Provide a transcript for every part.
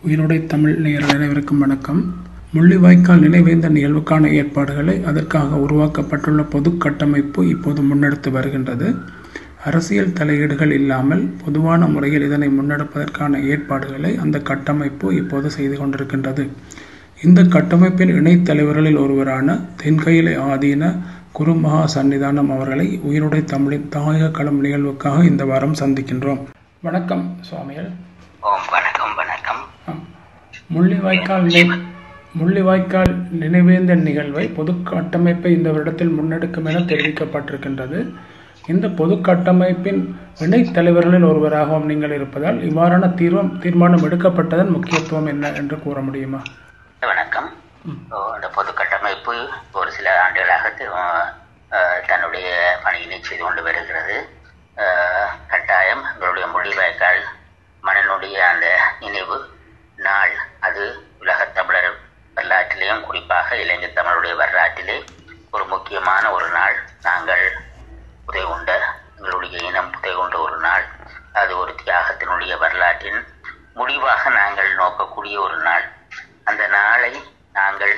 உயிரோடை தமிழ் நேயர்கள் அனைவருக்கும் வணக்கம் முள்ளிவாய்க்கால் நினைவேந்த நிகழ்வுக்கான ஏற்பாடுகளை அதற்காக உருவாக்கப்பட்டுள்ள பொது கட்டமைப்பு இப்போது முன்னெடுத்து வருகின்றது அரசியல் தலையீடுகள் இல்லாமல் பொதுவான முறையில் இதனை முன்னெடுப்பதற்கான ஏற்பாடுகளை அந்த கட்டமைப்பு இப்போது செய்து கொண்டிருக்கின்றது இந்த கட்டமைப்பின் இணைத் தலைவர்களில் ஒருவரான தென்கையிலை ஆதீன குருமகா சன்னிதானம் அவர்களை உயிரோடை தமிழின் தாயக களம் நிகழ்வுக்காக இந்த வாரம் சந்திக்கின்றோம் வணக்கம் சுவாமிகள் ஓம் வணக்கம் வணக்கம் ஆம். முள்ளிவாய்க்கால் நி- முள்ளிவாய்க்கால் நினைவேந்த நிகழ்வை பொது கட்டமைப்பை இந்த வருடத்தில் முன்னெடுக்கும் என தெரிவிக்கப்பட்டிருக்கின்றது இந்த பொது கட்டமைப்பின் இணைத் தலைவர்களில் ஒருவராகவும் நீங்கள் இருப்பதால் இவ்வாறான தீர்வம் தீர்மானம் எடுக்கப்பட்டதன் முக்கியத்துவம் என்ன என்று கூற முடியுமா வணக்கம் ஓ, இந்த பொது கட்டமைப்பு ஒரு சில ஆண்டுகளாக தி- அஹ், தன்னுடைய பணியினை செய்து கொண்டு வருகிறது அஹ், கட்டாயம் எங்களுடைய முள்ளிவாய்க்கால் மன்னனுடைய அந்த நினைவு நாள் அது உலகத் தமிழர் வரலாற்றிலேயும் குறிப்பாக இளைஞர் தமிழுடைய வரலாற்றிலே ஒரு முக்கியமான ஒரு நாள் நாங்கள் புதை கொண்ட எங்களுடைய இனம் புதை கொண்ட ஒரு நாள் அது ஒரு தியாகத்தினுடைய வரலாற்றின் முடிவாக நாங்கள் நோக்கக்கூடிய ஒரு நாள் அந்த நாளை நாங்கள்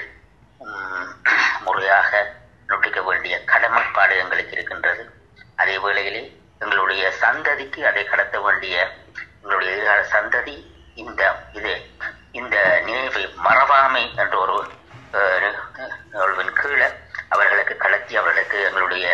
ம், முறையாக நொட்டிக்க வேண்டிய கடமைப்பாடு எங்களுக்கு இருக்கின்றது அதே வேளையிலே எங்களுடைய சந்ததிக்கு அதை கடத்த வேண்டிய எங்களுடைய எதிர்கால சந்ததி இந்த இது இந்த நினைவை மறவாமை என்ற ஒரு அஹ், நிகழ்வின் கீழே அவர்களுக்கு கடத்தி அவர்களுக்கு எங்களுடைய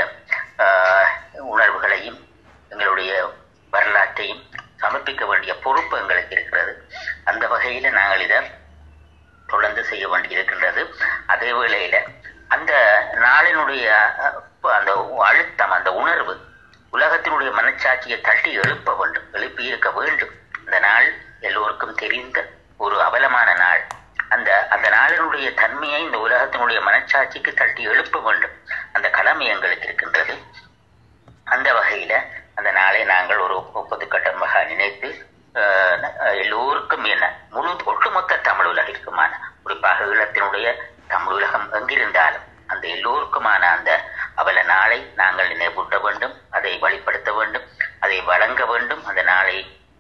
ஆஹ், உணர்வுகளையும் எங்களுடைய வரலாற்றையும் சமர்ப்பிக்க வேண்டிய பொறுப்பு எங்களுக்கு இருக்கிறது அந்த வகையில் நாங்கள் இதை தொடர்ந்து செய்ய வேண்டியிருக்கின்றது அதே வேளையில அந்த நாளினுடைய அஹ், அந்த அழுத்தம் அந்த உணர்வு உலகத்தினுடைய மனச்சாட்சியை தட்டி எழுப்ப வேண்டும் எழுப்பி இருக்க வேண்டும் அந்த நாள் எல்லோருக்கும் தெரிந்த ஒரு அவலமான நாள் அந்த அந்த நாளினுடைய தன்மையை இந்த உலகத்தினுடைய மனச்சாட்சிக்கு தட்டி எழுப்ப வேண்டும் அந்த கடமை எங்களுக்கு இருக்கின்றது அந்த வகையில அந்த நாளை நாங்கள் ஒரு பொதுக்கட்டமாக நினைத்து அஹ், எல்லோருக்கும் என்ன முழு ஒட்டுமொத்த தமிழ் உலகிற்குமான குறிப்பாக ஈழத்தினுடைய தமிழ் உலகம் எங்கிருந்தாலும் அந்த எல்லோருக்குமான அந்த அவல நாளை நாங்கள் நினைவூட்ட வேண்டும் அதை வழிப்படுத்த வேண்டும் அதை வழங்க வேண்டும் அந்த நாளை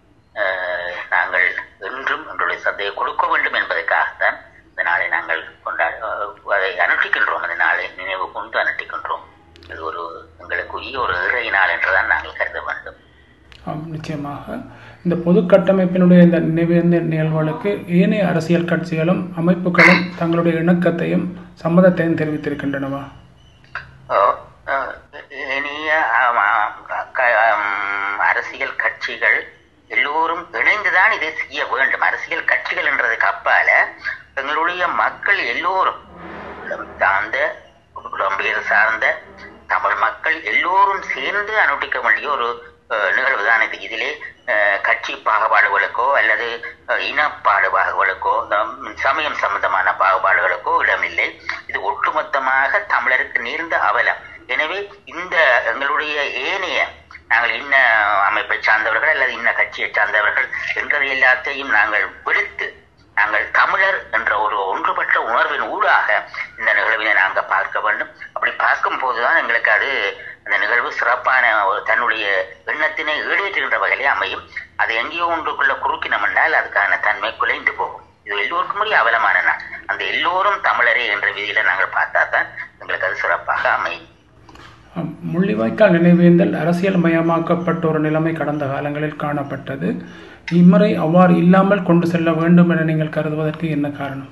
அஹ், நாங்கள் என்றும் எங்களுடைய சந்தையை கொடுக்க வேண்டும் என்பதற்காகத்தான் இந்த நாளை நாங்கள் கொண்டாட அஹ், அதை அனுஷ்டிக்கின்றோம் அந்த நாளை நினைவு கொண்டு அனுஷ்டிக்கின்றோம் இது ஒரு எங்களுக்குரிய ஒரு இறை நாள் என்றுதான் நாங்கள் கருத வேண்டும் ஆம் நிச்சயமாக இந்த பொது கட்டமைப்பினுடைய இந்த நினைவேந்த நிகழ்வுகளுக்கு ஏனைய அரசியல் கட்சிகளும் அமைப்புகளும் தங்களுடைய இணக்கத்தையும் சம்மதத்தையும் தெரிவித்திருக்கின்றனவா அஹ், அஹ், இனிய ஆம், ஆம், க- ஆம், அரசியல் கட்சிகள் எல்லோரும் இணைந்துதான் இதை செய்ய வேண்டும் அரசியல் கட்சிகள் என்றதுக்கு அப்பால எங்களுடைய மக்கள் எல்லோரும் சார்ந்த புலம்பெயர் சார்ந்த தமிழ் மக்கள் எல்லோரும் சேர்ந்து அனுஷ்டிக்க வேண்டிய ஒரு அஹ், நிகழ்வுதான் இது இதிலே அஹ், கட்சி பாகுபாடுகளுக்கோ அல்லது அஹ், இன பாகுபாடுகளுக்கோ இந்த சமயம் சம்பந்தமான பாகுபாடுகளுக்கோ இடமில்லை இது ஒட்டுமொத்தமாக தமிழருக்கு நேர்ந்த அவலம் எனவே இந்த எங்களுடைய ஏனைய நாங்கள் இன்ன அமைப்பை சார்ந்தவர்கள் அல்லது இன்ன கட்சியை சார்ந்தவர்கள் என்றது எல்லாத்தையும் நாங்கள் விடுத்து நாங்கள் தமிழர் என்ற ஒரு ஒன்றுபட்ட உணர்வின் ஊடாக இந்த நிகழ்வினை நாங்கள் பார்க்க வேண்டும் அப்படி பார்க்கும் போதுதான் எங்களுக்கு அது அந்த நிகழ்வு சிறப்பான ஒரு தன்னுடைய எண்ணத்தினை ஈடேற்றுகின்ற வகையிலே அமையும் அது எங்கேயோ ஒன்றுக்குள்ள குறுக்கினம் என்றால் அதுக்கான தன்மை குலைந்து போகும் இது எல்லோருக்கும் உரிய அவலமான நாள் அந்த எல்லோரும் தமிழரே என்ற விதியில நாங்கள் பார்த்தா தான் எங்களுக்கு அது சிறப்பாக அமையும் ஆம், முள்ளிவாய்க்கால் நினைவேந்தல் அரசியல் மயமாக்கப்பட்ட ஒரு நிலைமை கடந்த காலங்களில் காணப்பட்டது இம்முறை அவ்வாறு இல்லாமல் கொண்டு செல்ல வேண்டும் என நீங்கள் கருதுவதற்கு என்ன காரணம்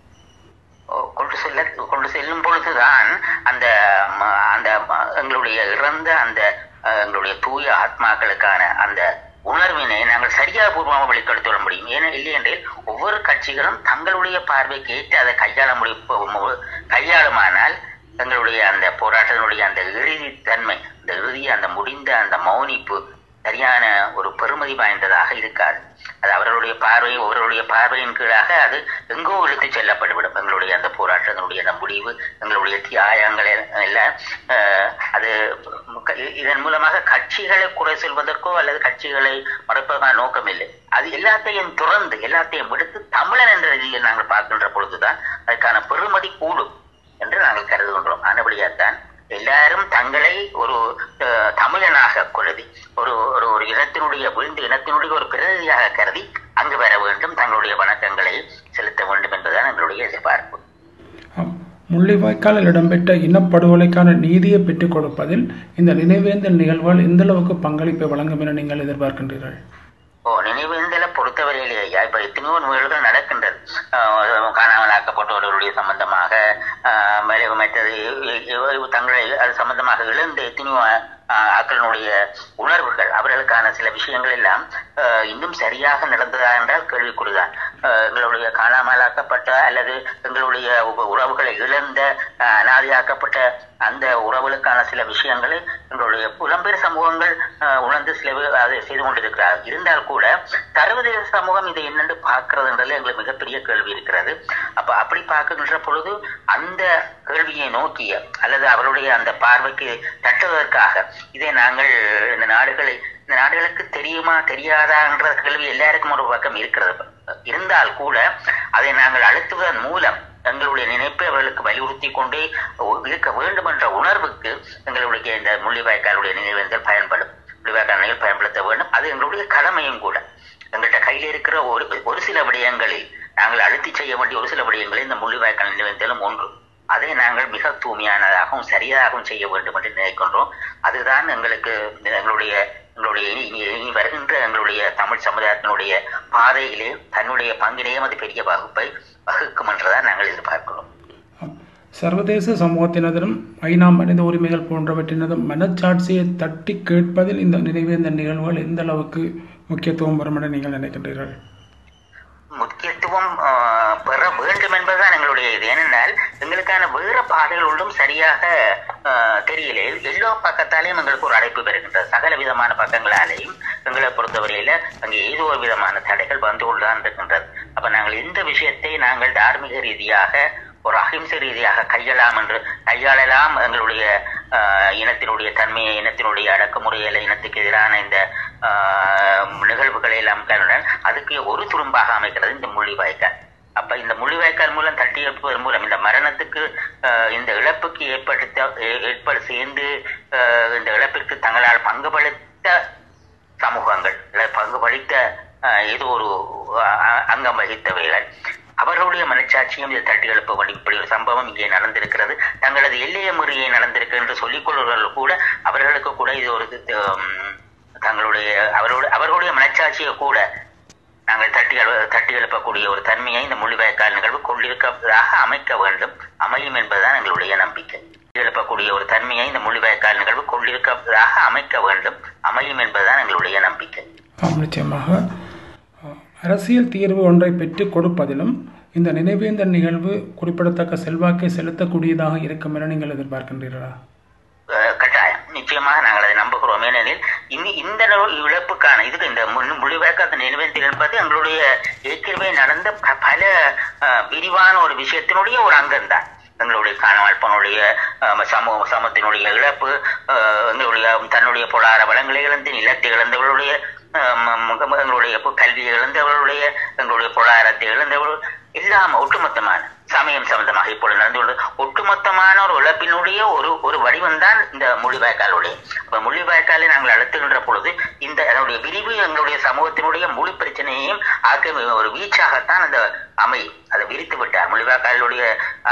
கொண்டு செல்ல கொண்டு செல்லும் பொழுதுதான் அந்த ம- அந்த ம- எங்களுடைய இறந்த அந்த அஹ், எங்களுடைய தூய ஆத்மாக்களுக்கான அந்த உணர்வினை நாங்கள் சரியாக பூர்வமாக வெளிப்படுத்த விட முடியும் ஏன்னா இல்லையென்றில் ஒவ்வொரு கட்சிகளும் தங்களுடைய பார்வைக்கு ஏற்று அதை கையாள முடியும் கையாளுமானால் எங்களுடைய அந்த போராட்டத்தினுடைய அந்த இறுதி தன்மை அந்த இறுதி அந்த முடிந்த அந்த மௌனிப்பு சரியான ஒரு பெருமதி வாய்ந்ததாக இருக்காது அது அவர்களுடைய பார்வை ஒவ்வொருடைய பார்வையின் கீழாக அது எங்கோ இழுத்து செல்லப்பட்டுவிடும் எங்களுடைய அந்த போராட்டத்தினுடைய அந்த முடிவு எங்களுடைய தியாகங்கள் எல்லாம் அஹ், அது க- இதன் மூலமாக கட்சிகளை குறை சொல்வதற்கோ அல்லது கட்சிகளை மறைப்பதற்கான நோக்கம் இல்லை அது எல்லாத்தையும் துறந்து எல்லாத்தையும் விடுத்து தமிழன் என்ற ரீதியில் நாங்கள் பார்க்கின்ற பொழுதுதான் அதுக்கான பெருமதி கூடும் என்று நாங்கள் கருதுகின்றோம் ஆனபடியாத்தான் எல்லாரும் தங்களை ஒரு அஹ், தமிழனாக கருதி ஒரு ஒரு ஒரு இனத்தினுடைய விழுந்த இனத்தினுடைய ஒரு பிரதிநிதியாக கருதி அங்கு வர வேண்டும் தங்களுடைய வணக்கங்களை செலுத்த வேண்டும் என்பதுதான் எங்களுடைய எதிர்பார்ப்பு ஆம். முள்ளிவாய்க்காலில் இடம்பெற்ற இனப்படுகொலைக்கான நீதியை பெற்றுக் கொடுப்பதில் இந்த நினைவேந்தல் நிகழ்வால் எந்த அளவுக்கு பங்களிப்பை வழங்கும் என நீங்கள் எதிர்பார்க்கின்றீர்கள் ஓ நினைவேந்தலை பொறுத்தவரையிலேயே ஐயா, இப்ப எத்தனையோ நிகழ்வுகள் நடக்கின்றது ஆஹ் காணாமலாக்கப்பட்டவர்களுடைய சம்பந்தமாக ஆஹ் மேலும் மற்றது இ- இ- தங்களை அது சம்பந்தமாக இழந்த எத்தனையோ ஆஹ் ஆக்களினுடைய உணர்வுகள் அவர்களுக்கான சில விஷயங்கள் எல்லாம் ஆஹ் இன்னும் சரியாக நடந்ததா என்றால் கேள்விக்குறிதான் ஆஹ் எங்களுடைய காணாமலாக்கப்பட்ட அல்லது எங்களுடைய உ- உறவுகளை இழந்த ஆஹ் அனாதையாக்கப்பட்ட அந்த உறவுகளுக்கான சில விஷயங்களை எங்களுடைய புலம்பெயர் சமூகங்கள் ஆஹ் உணர்ந்து சில பேர் அதை செய்து கொண்டிருக்கிறார் இருந்தால் கூட சர்வதேச சமூகம் இதை என்னென்று பார்க்கிறதுன்றதுல எங்களுக்கு மிகப்பெரிய கேள்வி இருக்கிறது அப்ப அப்படி பார்க்கின்ற பொழுது அந்த கேள்வியை நோக்கிய அல்லது அவருடைய அந்த பார்வைக்கு தட்டுவதற்காக இதை நாங்கள் இந்த நாடுகளை இந்த நாடுகளுக்கு தெரியுமா தெரியாதான்ற கேள்வி எல்லாருக்கும் ஒரு பக்கம் இருக்கிறது இருந்தால் கூட அதை நாங்கள் அழுத்துவதன் மூலம் எங்களுடைய நினைப்பை அவர்களுக்கு வலியுறுத்தி கொண்டே இருக்க வேண்டும் என்ற உணர்வுக்கு எங்களுடைய இந்த முள்ளிவாய்க்காலுடைய நினைவேந்தல் பயன்படும் முள்ளிவாய்க்கால் நினைவு பயன்படுத்த வேண்டும் அது எங்களுடைய கடமையும் கூட எங்கள்கிட்ட கையில் இருக்கிற ஒரு ஒரு சில விடயங்களில் நாங்கள் அழுத்தி செய்ய வேண்டிய ஒரு சில விடயங்களில் இந்த முள்ளிவாய்க்கால் நினைவேந்தலும் ஒன்று அதை நாங்கள் மிக தூய்மையானதாகவும் சரியாகவும் செய்ய வேண்டும் என்று நினைக்கின்றோம் அதுதான் எங்களுக்கு எங்களுடைய எங்களுடைய இனி இனி இனி வருகின்ற எங்களுடைய தமிழ் சமுதாயத்தினுடைய பாதையிலே தன்னுடைய பங்கினையும் அது பெரிய வகுப்பை வகுக்கும் என்றுதான் நாங்கள் எதிர்பார்க்கிறோம் ஆம். சர்வதேச சமூகத்தினரும் ஐநா மனித உரிமைகள் போன்றவற்றினதும் மனச்சாட்சியை தட்டி கேட்பதில் இந்த நினைவேந்த நிகழ்வுகள் எந்த அளவுக்கு முக்கியத்துவம் வரும் என நீங்கள் நினைக்கின்றீர்கள் முக்கியத்துவம் ஆஹ், பெற வேண்டும் என்பதுதான் எங்களுடைய இது ஏனென்றால் எங்களுக்கான வேற பாதைகளுள்ளும் சரியாக ஆஹ், தெரியல எல்லா பக்கத்தாலேயும் எங்களுக்கு ஒரு அழைப்பு பெறுகின்றது சகல விதமான பக்கங்களாலேயும் எங்களை பொறுத்தவரையில அங்கே ஏதோ ஒரு விதமான தடைகள் வந்து கொண்டுதான் இருக்கின்றது அப்ப நாங்கள் இந்த விஷயத்தை நாங்கள் தார்மீக ரீதியாக ஒரு அகிம்சை ரீதியாக கையாளலாம் என்று கையாளலாம் எங்களுடைய ஆஹ், இனத்தினுடைய தன்மையை இனத்தினுடைய அடக்குமுறையில இனத்துக்கு எதிரான இந்த ஆஹ், நிகழ்வுகளை எல்லாம் கையாளுடன் அதுக்கு ஒரு துரும்பாக அமைக்கிறது இந்த முள்ளிவாய்க்கால் அப்ப இந்த முள்ளிவாய்க்கால் மூலம் தட்டி எழுப்புவதன் மூலம் இந்த மரணத்துக்கு ஆஹ், இந்த இழப்புக்கு ஏற்படுத்த ஏ- ஏற்பட சேர்ந்து ஆஹ், இந்த இழப்பிற்கு தங்களால் பங்குபடுத்த சமூகங்கள் இல்ல பங்குபளித்த ஆஹ், ஏதோ ஒரு ஆஹ், அங்கம் வகித்தவைகள் அவர்களுடைய மனச்சாட்சியும் இதை தட்டி எழுப்ப வேண்டும் இப்படி ஒரு சம்பவம் இங்கே நடந்திருக்கிறது தங்களது எல்லைய முறையை நடந்திருக்கு என்று சொல்லிக் கொள்வர்கள் கூட அவர்களுக்கு கூட இது ஒரு உம், தங்களுடைய அவர்களுடைய அவர்களுடைய மனச்சாட்சியை கூட நாங்கள் தட்டி எழு- தட்டி எழுப்பக்கூடிய ஒரு தன்மையை இந்த மொழிவாய்க்கால் நிகழ்வு கொண்டிருப்பதாக அமைக்க வேண்டும் அமையும் என்பதுதான் எங்களுடைய நம்பிக்கை எழுப்பக்கூடிய ஒரு தன்மையை இந்த மொழிவாய்க்கால் நிகழ்வு கொண்டிருப்பதாக அமைக்க வேண்டும் அமையும் என்பதுதான் எங்களுடைய நம்பிக்கை ஆம் நிச்சயமாக அஹ், அரசியல் தீர்வு ஒன்றை பெற்றுக் கொடுப்பதிலும் இந்த நினைவேந்தல் நிகழ்வு குறிப்பிடத்தக்க செல்வாக்கை செலுத்தக்கூடியதாக இருக்கும் என நீங்கள் எதிர்பார்க்கின்றீர்களா அஹ் கட்டாயம் நிச்சயமாக நாங்கள் அதை நம்புகிறோம் ஏனெனில் இந்த இந்த நோ- இழப்புக்கான இதுக்கு இந்த முன் மொழிபெயர்க்காத நினைவேந்தல் என்பது எங்களுடைய ஏற்கனவே நடந்த ப- பல அஹ், விரிவான ஒரு விஷயத்தினுடைய ஒரு அங்கம்தான் எங்களுடைய காணவாழ்ப்பனுடைய அஹ், சமூக சமத்தினுடைய இழப்பு அஹ், எங்களுடைய தன்னுடைய பொருளாதார வளங்களை இழந்து நிலத்தை இழந்தவர்களுடைய அஹ், ம- ம- எங்களுடைய பொ- கல்வியை இழந்தவர்களுடைய எங்களுடைய பொருளாதாரத்தை இழந்தவர்கள் எல்லாம் ஒட்டுமொத்தமான சமயம் சம்பந்தமாக இப்பொழுது நடந்து கொண்டு ஒட்டுமொத்தமான ஒரு இழப்பினுடைய ஒரு ஒரு வடிவம் தான் இந்த முள்ளிவாய்க்காலுடைய அப்ப முள்ளிவாய்க்காலை நாங்கள் அழுத்துகின்ற பொழுது இந்த அதனுடைய விரிவு எங்களுடைய சமூகத்தினுடைய முழு பிரச்சனையையும் ஆக்க ஒரு வீச்சாகத்தான் அந்த அமையும் அதை விரித்து விட்டார் முள்ளிவாய்க்காலுடைய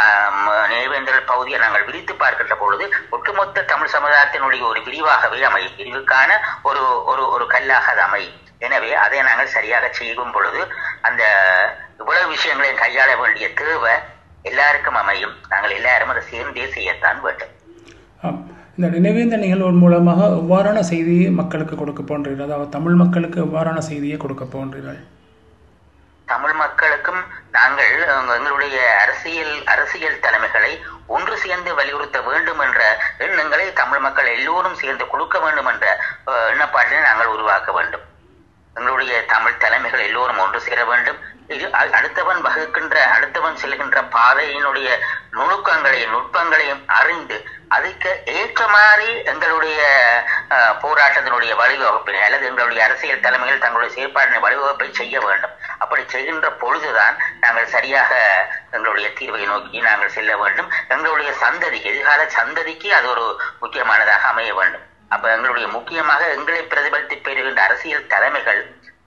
நினைவேந்தல் பகுதியை நாங்கள் விரித்து பார்க்கின்ற பொழுது ஒட்டுமொத்த தமிழ் சமுதாயத்தினுடைய ஒரு விரிவாகவே அமையும் விரிவுக்கான ஒரு ஒரு ஒரு கல்லாக அது அமையும் எனவே அதை நாங்கள் சரியாக செய்யும் பொழுது அந்த இவ்வளவு விஷயங்களையும் கையாள வேண்டிய தேவை எல்லாருக்கும் அமையும் நாங்கள் எல்லாரும் அதை சேர்ந்தே செய்யத்தான் வேண்டும் ஆம் இந்த நினைவேந்தல் நிகழ்வு மூலமாக எவ்வாறான செய்தியை மக்களுக்கு கொடுக்க போன்றீர்கள் அதாவது தமிழ் மக்களுக்கு எவ்வாறான செய்தியை கொடுக்க போன்றீர்கள் தமிழ் மக்களுக்கும் நாங்கள் அஹ், எங்களுடைய அரசியல் அரசியல் தலைமைகளை ஒன்று சேர்ந்து வலியுறுத்த வேண்டும் என்ற எண்ணங்களை தமிழ் மக்கள் எல்லோரும் சேர்ந்து கொடுக்க வேண்டும் என்ற அஹ், எண்ணப்பாட்டினை நாங்கள் உருவாக்க வேண்டும் எங்களுடைய தமிழ் தலைமைகள் எல்லோரும் ஒன்று சேர வேண்டும் இது அ- அடுத்தவன் வகுக்கின்ற அடுத்தவன் செல்கின்ற பாதையினுடைய நுணுக்கங்களையும் நுட்பங்களையும் அறிந்து அதுக்கு ஏற்ற மாதிரி எங்களுடைய அஹ், போராட்டத்தினுடைய வழிவகுப்பினை அல்லது எங்களுடைய அரசியல் தலைமைகள் தங்களுடைய செயற்பாட்டினை வழிவகுப்பை செய்ய வேண்டும் அப்படி செய்கின்ற பொழுதுதான் நாங்கள் சரியாக எங்களுடைய தீர்வை நோக்கி நாங்கள் செல்ல வேண்டும் எங்களுடைய சந்ததிக்கு எதிர்கால சந்ததிக்கு அது ஒரு முக்கியமானதாக அமைய வேண்டும் அப்ப எங்களுடைய முக்கியமாக எங்களை பிரதிபலித்து பெறுகின்ற அரசியல் தலைமைகள்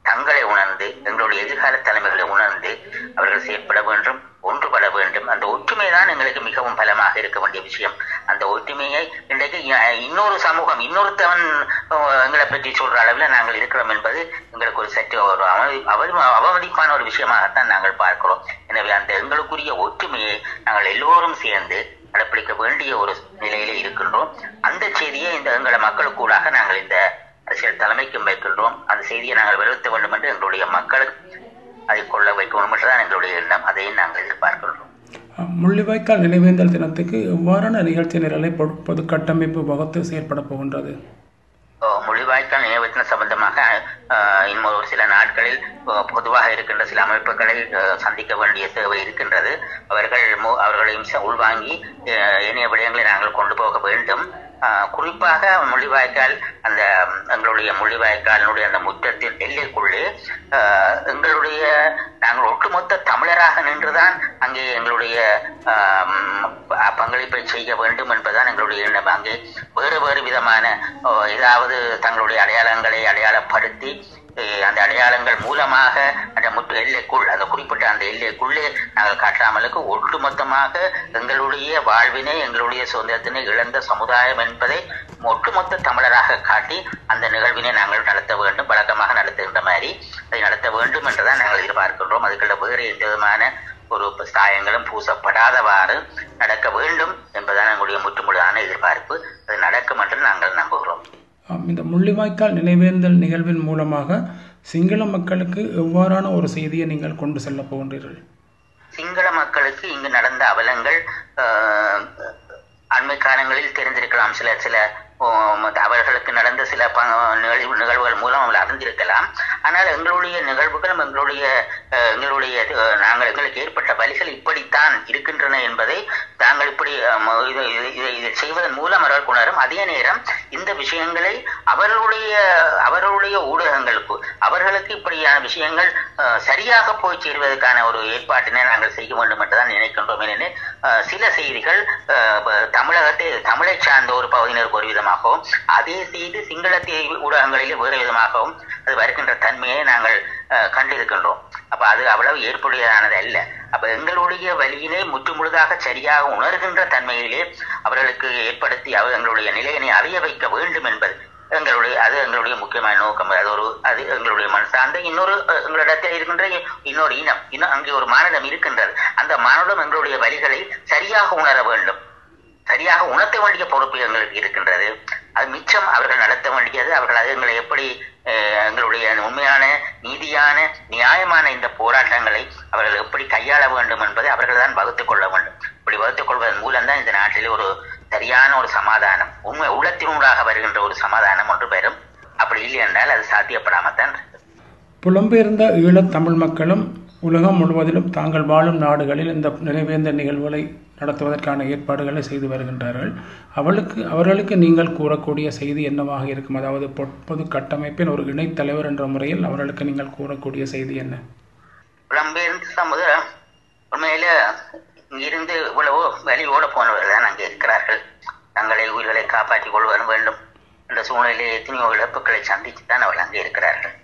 தங்களை உணர்ந்து எங்களுடைய எதிர்கால தலைமைகளை உணர்ந்து அவர்கள் செயற்பட வேண்டும் ஒன்றுபட வேண்டும் அந்த ஒற்றுமை தான் எங்களுக்கு மிகவும் பலமாக இருக்க வேண்டிய விஷயம் அந்த ஒற்றுமையை இன்றைக்கு இ- இன்னொரு சமூகம் இன்னொருத்தவன் அஹ், எங்களை பற்றி சொல்ற அளவில் நாங்கள் இருக்கிறோம் என்பது எங்களுக்கு ஒரு சற்று ஒரு அவமதி- அவமதி- அவமதிப்பான ஒரு விஷயமாகத்தான் நாங்கள் பார்க்கிறோம் எனவே அந்த எங்களுக்குரிய ஒற்றுமையை நாங்கள் எல்லோரும் சேர்ந்து கடைப்பிடிக்க வேண்டிய ஒரு நிலையிலே இருக்கின்றோம் அந்த செய்தியை இந்த எங்களை மக்களுக்கூடாக நாங்கள் இந்த அரசியல் தலைமைக்கும் வைக்கின்றோம் அந்த செய்தியை நாங்கள் வெளிப்படுத்த வேண்டும் என்று எங்களுடைய மக்களுக்கு அதை கொள்ள வைக்கணும் என்றுதான் எங்களுடைய எண்ணம் அதையும் நாங்கள் எதிர்பார்க்கின்றோம் அஹ், முள்ளிவாய்க்கால் நினைவேந்தல் தினத்துக்கு எவ்வாறான நிகழ்ச்சி நிரலை பொது பொது கட்டமைப்பு வகுத்து செயற்பட போகின்றது அஹ் மொழிவாய்க்கால் நினைவத்தின சம்பந்தமாக அஹ், இன்னும் ஒரு சில நாட்களில் அஹ், பொதுவாக இருக்கின்ற சில அமைப்புகளை அஹ், சந்திக்க வேண்டிய தேவை இருக்கின்றது அவர்கள் மு- அவர்களையும் ச- உள்வாங்கி அஹ், ஏனைய விடயங்களை நாங்கள் கொண்டு போக வேண்டும் அஹ், குறிப்பாக முள்ளிவாய்க்கால் அந்த ம், எங்களுடைய முள்ளிவாய்க்காலினுடைய அந்த முற்றத்தின் எல்லைக்குள்ளே அஹ், எங்களுடைய நாங்கள் ஒட்டுமொத்த தமிழராக நின்றுதான் அங்கே எங்களுடைய அஹ், ம், ப- பங்களிப்பை செய்ய வேண்டும் என்பதுதான் எங்களுடைய எண்ணம் அங்கே வேறு வேறு விதமான அஹ், ஏதாவது தங்களுடைய அடையாளங்களை அடையாளப்படுத்தி அஹ், அந்த அடையாளங்கள் மூலமாக அந்த முற்று எல்லைக்குள் அந்த குறிப்பிட்ட அந்த எல்லைக்குள்ளே நாங்கள் காட்டாமலுக்கு ஒட்டுமொத்தமாக எங்களுடைய வாழ்வினை எங்களுடைய சுதந்திரத்தினை இழந்த சமுதாயம் என்பதை ஒட்டுமொத்த தமிழராக காட்டி அந்த நிகழ்வினை நாங்கள் நடத்த வேண்டும் வழக்கமாக நடத்துகின்ற மாதிரி அதை நடத்த வேண்டும் என்றுதான் நாங்கள் எதிர்பார்க்கின்றோம் அதுக்குள்ள வேறு எந்த விதமான ஒரு சாயங்களும் பூசப்படாதவாறு நடக்க வேண்டும் என்பதுதான் எங்களுடைய முற்றுமுழுதான எதிர்பார்ப்பு அது நடக்கும் என்று நாங்கள் நம்புகிறோம் ஆம், இந்த முள்ளிவாய்க்கால் நினைவேந்தல் நிகழ்வின் மூலமாக சிங்கள மக்களுக்கு எவ்வாறான ஒரு செய்தியை நீங்கள் கொண்டு செல்ல போகின்றீர்கள் சிங்கள மக்களுக்கு இங்கு நடந்த அவலங்கள் ஆஹ், அண்மை காலங்களில் தெரிந்திருக்கலாம் சில சில ஆம், அவர்களுக்கு நடந்த சில ப- நிகழ்வு நிகழ்வுகள் மூலம் அவர்கள் அறிந்திருக்கலாம் ஆனால் எங்களுடைய நிகழ்வுகளும் எங்களுடைய அஹ், எங்களுடைய அஹ், நாங்கள் எங்களுக்கு ஏற்பட்ட வழிகள் இப்படித்தான் இருக்கின்றன என்பதை தாங்கள் இப்படி ஆம், இதை இதை- இதை இதை செய்வதன் மூலம் அவர்கள் உணரும் அதே நேரம் இந்த விஷயங்களை அவர்களுடைய அவர்களுடைய ஊடகங்களுக்கு அவர்களுக்கு இப்படியான விஷயங்கள் அஹ், சரியாக போய் சேருவதற்கான ஒரு ஏற்பாட்டினை நாங்கள் செய்ய வேண்டும் என்றுதான் நினைக்கின்றோம் ஏனெனில் அஹ், சில செய்திகள் அஹ், ப- தமிழகத்தை தமிழை சார்ந்த ஒரு பகுதியினருக்கு ஒரு விதமாகவும் அதே செய்தி சிங்கள தே- ஊடகங்களிலே வேறு விதமாகவும் அது வருகின்ற தன்மையை நாங்கள் அஹ், கண்டிருக்கின்றோம் அப்ப அது அவ்வளவு ஏற்புடையதானது அல்ல அப்ப எங்களுடைய வழியிலே முற்று முழுதாக சரியாக உணர்கின்ற தன்மையிலே அவர்களுக்கு ஏற்படுத்தி அவர் எங்களுடைய நிலையினை அறிய வைக்க வேண்டும் என்பது எங்களுடைய அது எங்களுடைய முக்கியமான நோக்கம் அது ஒரு அது எங்களுடைய மண் சார்ந்த இன்னொரு அஹ், எங்களிடத்தில் இருக்கின்ற இன்னொரு இனம் இன்னும் அங்கே ஒரு மாநிலம் இருக்கின்றது அந்த மாநிலம் எங்களுடைய வழிகளை சரியாக உணர வேண்டும் சரியாக உணர்த்த வேண்டிய பொறுப்பு எங்களுக்கு இருக்கின்றது அது மிச்சம் அவர்கள் நடத்த வேண்டியது அவர்கள் அது எங்களை எப்படி அஹ், எங்களுடைய உண்மையான நீதியான நியாயமான இந்த போராட்டங்களை அவர்கள் எப்படி கையாள வேண்டும் என்பதை அவர்கள் தான் வகுத்துக் கொள்ள வேண்டும் இப்படி வகுத்துக் கொள்வதன் மூலம்தான் இந்த நாட்டிலே ஒரு சரியான ஒரு சமாதானம் உண்மை உள்ளத்தினூடாக வருகின்ற ஒரு சமாதானம் ஒன்று பெறும் அப்படி இல்லை என்றால் அது சாத்தியப்படாமத்தான் இருக்கு. புலம்பெயர்ந்த ஈழத் தமிழ் மக்களும் உலகம் முழுவதிலும் தாங்கள் வாழும் நாடுகளில் இந்த நினைவேந்த நிகழ்வுகளை நடத்துவதற்கான ஏற்பாடுகளை செய்து வருகின்றார்கள் அவளுக்கு அவர்களுக்கு நீங்கள் கூறக்கூடிய செய்தி என்னவாக இருக்கும் அதாவது பொ- பொது கட்டமைப்பின் ஒரு இணைத்தலைவர் என்ற முறையில் அவர்களுக்கு நீங்கள் கூறக்கூடிய செய்தி என்ன புலம்பெயர்ந்த சமுதாயம் உண்மையில இங்கிருந்து இவ்வளவோ வெளியோட போனவர்கள் தான் அங்கே இருக்கிறார்கள் தங்களை உயிர்களை காப்பாற்றிக் கொள்வதும் வேண்டும் என்ற சூழ்நிலையில் எத்தனையோ இழப்புகளை சந்தித்து தான் அவர்கள் அங்கே இருக்கிறார்கள்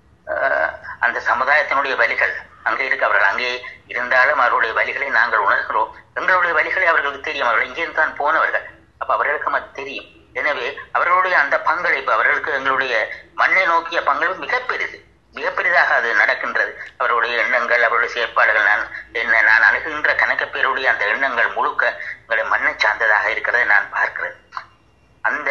ஆஹ் அந்த சமுதாயத்தினுடைய வழிகள் அங்கே இருக்க அவர்கள் அங்கே இருந்தாலும் அவருடைய வழிகளை நாங்கள் உணர்கிறோம் எங்களுடைய வழிகளை அவர்களுக்கு தெரியும் அவர்கள் இங்கிருந்து தான் போனவர்கள் அப்ப அவர்களுக்கு அது தெரியும் எனவே அவர்களுடைய அந்த பங்களிப்பு அவர்களுக்கு எங்களுடைய மண்ணை நோக்கிய பங்களிப்பு மிக பெரிது மிக பெரிதாக அது நடக்கின்றது அவருடைய எண்ணங்கள் அவருடைய செயற்பாடுகள் நான் என்ன நான் அணுகுகின்ற கணக்கு பேருடைய அந்த எண்ணங்கள் முழுக்க எங்களுடைய மண்ணை சார்ந்ததாக இருக்கிறதை நான் பார்க்கிறேன் அந்த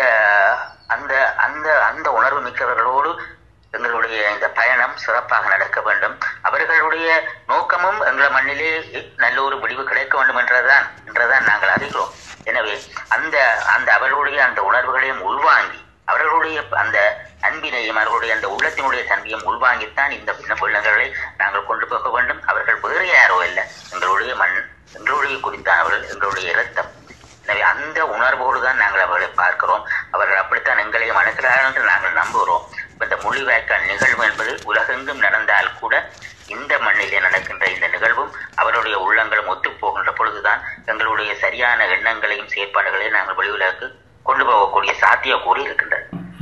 அந்த அந்த அந்த உணர்வு மிக்கவர்களோடு எங்களுடைய இந்த பயணம் சிறப்பாக நடக்க வேண்டும் அவர்களுடைய நோக்கமும் எங்கள் மண்ணிலே நல்ல ஒரு முடிவு கிடைக்க வேண்டும் என்றதுதான் என்றுதான் நாங்கள் அறிகிறோம் எனவே அந்த அந்த அவர்களுடைய அந்த உணர்வுகளையும் உள்வாங்கி அவர்களுடைய அந்த அன்பினையும் அவர்களுடைய அந்த உள்ளத்தினுடைய தன்மையும் உள்வாங்கித்தான் இந்த பின்ன பிள்ளைகளை நாங்கள் கொண்டு போக வேண்டும் அவர்கள் வேறு யாரோ இல்லை எங்களுடைய மண் எங்களுடைய குறித்தானவர்கள் எங்களுடைய இரத்தம் எனவே அந்த உணர்வோடு தான் நாங்கள் அவர்களை பார்க்கிறோம் அவர்கள் அப்படித்தான் எங்களையும் அணுகிறார்கள் என்று நாங்கள் நம்புகிறோம் இப்ப இந்த மொழிவாய்க்கால் நிகழ்வு என்பது உலகெங்கும் நடந்தால் கூட இந்த மண்ணிலே நடக்கின்ற இந்த நிகழ்வும் அவருடைய உள்ளங்களும் ஒத்துப்போகின்ற பொழுதுதான் எங்களுடைய சரியான எண்ணங்களையும் செயற்பாடுகளையும் நாங்கள் வெளியுலகுக்கு கொண்டு போகக்கூடிய சாத்தியக்கூறு இருக்கின்றது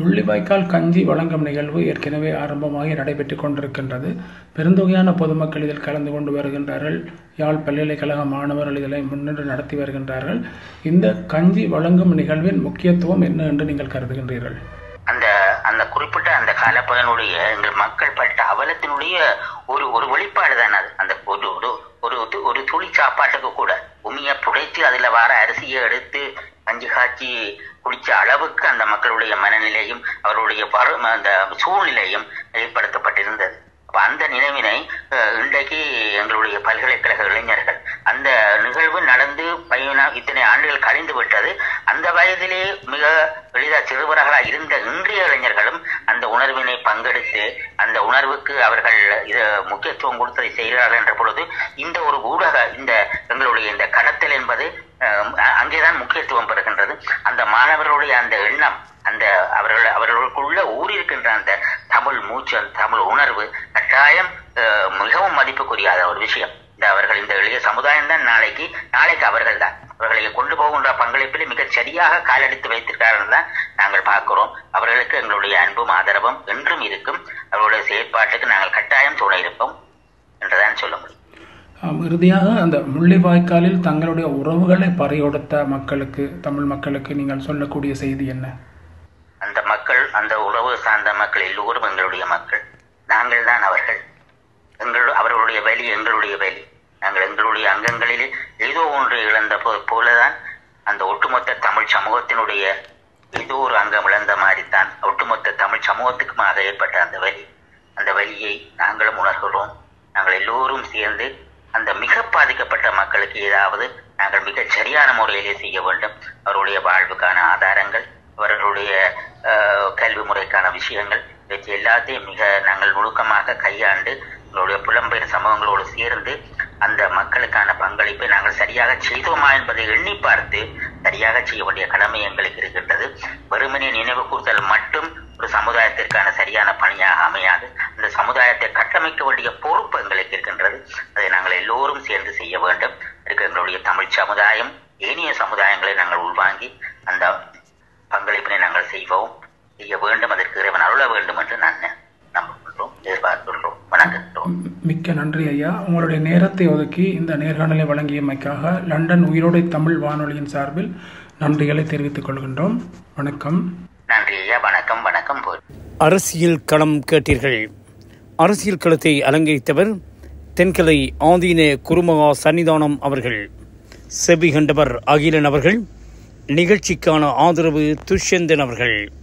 முள்ளிவாய்க்கால் கஞ்சி வழங்கும் நிகழ்வு ஏற்கனவே ஆரம்பமாகி நடைபெற்று கொண்டிருக்கின்றது பெருந்தொகையான பொதுமக்கள் இதில் கலந்து கொண்டு வருகின்றார்கள் யாழ் பல்கலைக்கழக மாணவர்கள் இதில் முன்னின்று நடத்தி வருகின்றார்கள் இந்த கஞ்சி வழங்கும் நிகழ்வின் முக்கியத்துவம் என்ன என்று நீங்கள் கருதுகின்றீர்கள் அந்த அந்த குறிப்பிட்ட அந்த காலப்பதனுடைய எங்கள் மக்கள் பட்ட அவலத்தினுடைய ஒரு ஒரு வெளிப்பாடு தான் அது அந்த ஒரு ஒரு ஒரு து- ஒரு துளி சாப்பாட்டுக்கு கூட உமியை புடைத்து அதுல வர அரிசியை எடுத்து கஞ்சி காய்ச்சி குடிச்ச அளவுக்கு அந்த மக்களுடைய மனநிலையும் அவருடைய வறு அந்த சூழ்நிலையும் ஏற்படுத்தப்பட்டிருந்தது அப்ப அந்த நினைவினை அஹ், இன்றைக்கு எங்களுடைய பல்கலைக்கழக இளைஞர்கள் அந்த நிகழ்வு நடந்து பையனா இத்தனை ஆண்டுகள் கழிந்து விட்டது அந்த வயதிலே மிக எளிதா சிறுவர்களாக இருந்த இன்றைய இளைஞர்களும் அந்த உணர்வினை பங்கெடுத்து அந்த உணர்வுக்கு அவர்கள் இது முக்கியத்துவம் கொடுத்ததை செய்கிறார்கள் என்ற பொழுது இந்த ஒரு ஊடக இந்த எங்களுடைய இந்த கடத்தல் என்பது அஹ், அ- அங்கேதான் முக்கியத்துவம் பெறுகின்றது அந்த மாணவர்களுடைய அந்த எண்ணம் அந்த அவர்கள் அவர்களுக்குள்ள ஊறியிருக்கின்ற அந்த தமிழ் மூச்சு அந்த தமிழ் உணர்வு கட்டாயம் அஹ், மிகவும் மதிப்புக்குரியாத ஒரு விஷயம் இந்த அவர்கள் இந்த எளிய சமுதாயம் தான் நாளைக்கு நாளைக்கு அவர்கள் தான் அவர்களை கொண்டு போகின்ற பங்களிப்பில் மிகச் சரியாக காலெடுத்து வைத்திருக்கிறார்கள் தான் நாங்கள் பார்க்கிறோம் அவர்களுக்கு எங்களுடைய அன்பும் ஆதரவும் என்றும் இருக்கும் அவர்களுடைய செயற்பாட்டுக்கு நாங்கள் கட்டாயம் துணை இருப்போம் என்றுதான் சொல்ல முடியும் ஆம், இறுதியாக அந்த முள்ளிவாய்க்காலில் தங்களுடைய உறவுகளை பறிகொடுத்த மக்களுக்கு தமிழ் மக்களுக்கு நீங்கள் சொல்லக்கூடிய செய்தி என்ன அந்த மக்கள் அந்த உறவு சார்ந்த மக்கள் எல்லோரும் எங்களுடைய மக்கள் நாங்கள் தான் அவர்கள் எங்கள் அவர்களுடைய வலி எங்களுடைய வலி நாங்கள் எங்களுடைய அங்கங்களில் ஏதோ ஒன்று இழந்த போ- போலதான் அந்த ஒட்டுமொத்த தமிழ் சமூகத்தினுடைய ஏதோ ஒரு அங்கம் இழந்த மாதிரி தான் ஒட்டுமொத்த தமிழ் சமூகத்துக்குமாக ஏற்பட்ட அந்த வலி அந்த வலியை நாங்களும் உணர்கிறோம் நாங்கள் எல்லோரும் சேர்ந்து அந்த மிக பாதிக்கப்பட்ட மக்களுக்கு ஏதாவது நாங்கள் மிகச் சரியான முறையிலே செய்ய வேண்டும் அவருடைய வாழ்வுக்கான ஆதாரங்கள் அவர்களுடைய அஹ், கல்வி முறைக்கான விஷயங்கள் இவற்றை எல்லாத்தையும் மிக நாங்கள் நுணுக்கமாக கையாண்டு எங்களுடைய புலம்பெயர் சமூகங்களோடு சேர்ந்து அந்த மக்களுக்கான பங்களிப்பை நாங்கள் சரியாக செய்தோமா என்பதை எண்ணி பார்த்து சரியாக செய்ய வேண்டிய கடமை எங்களுக்கு இருக்கின்றது வெறுமனே நினைவு கூர்தல் மட்டும் ஒரு சமுதாயத்திற்கான சரியான பணியாக அமையாது அந்த சமுதாயத்தை கட்டமைக்க வேண்டிய பொறுப்பு எங்களுக்கு இருக்கின்றது அதை நாங்கள் எல்லோரும் சேர்ந்து செய்ய வேண்டும் இருக்க எங்களுடைய தமிழ் சமுதாயம் ஏனைய சமுதாயங்களை நாங்கள் உள்வாங்கி அந்த பங்களிப்பினை நாங்கள் செய்வோம் செய்ய வேண்டும் அதற்கு இறைவன் அருள வேண்டும் என்று நான் நம்புகின்றோம் எதிர்பார்க்கின்றோம் வணங்குகின்றோம் மிக்க நன்றி ஐயா உங்களுடைய நேரத்தை ஒதுக்கி இந்த நேர்காணலை வழங்கியமைக்காக லண்டன் உயிரோடை தமிழ் வானொலியின் சார்பில் நன்றிகளை தெரிவித்துக் கொள்கின்றோம் வணக்கம் நன்றி ஐயா வணக்கம் வணக்கம் போய் அரசியல் களம் கேட்டீர்கள் அரசியல் களத்தை அலங்கரித்தவர் தென்கலை ஆதீன குருமகா சன்னிதானம் அவர்கள் செபி கண்டவர் அகிலன் அவர்கள் நிகழ்ச்சிக்கான ஆதரவு துஷ்யந்தன் அவர்கள்